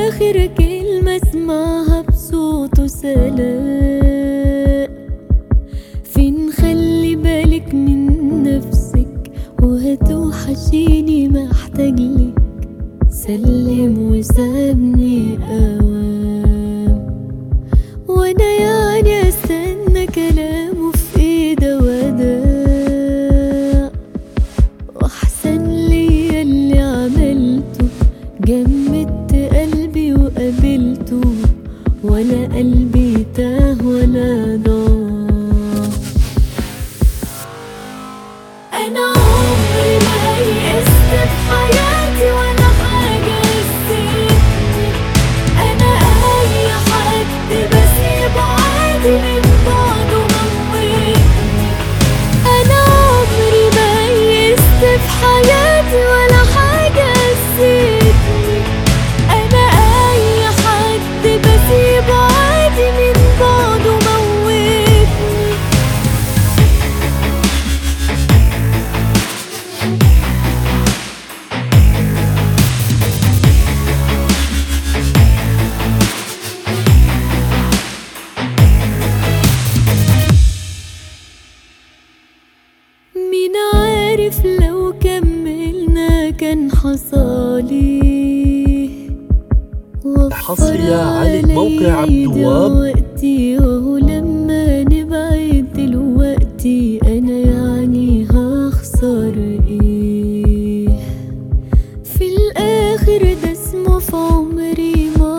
آخر كلمة اسمعها بصوته سلام فين خلي بالك من نفسك وهتوحشيني محتاجلك سلم وسابني أوام وانا يعني استنى كلامه في ايده وداع واحسن ليا اللي عملته جمدت قلبي وقابلته ولا قلبي تاه ولا ضاع انا عمري ما يئست بحياتي ولا حاجه نسيتني انا اي حد بسيبه عادي من بعده موتني انا عمري ما يئست بحياتي ولا حاجه نسيتني انا اي حد بسيبه عادي من بعده موتني مين عارف لو كملنا كان حصالي حصري على موقع عبد الوهاب. وقتي وهو لما نبعد دلوقتي انا يعني هخسر ايه في الاخر ده اسمه في عمري ما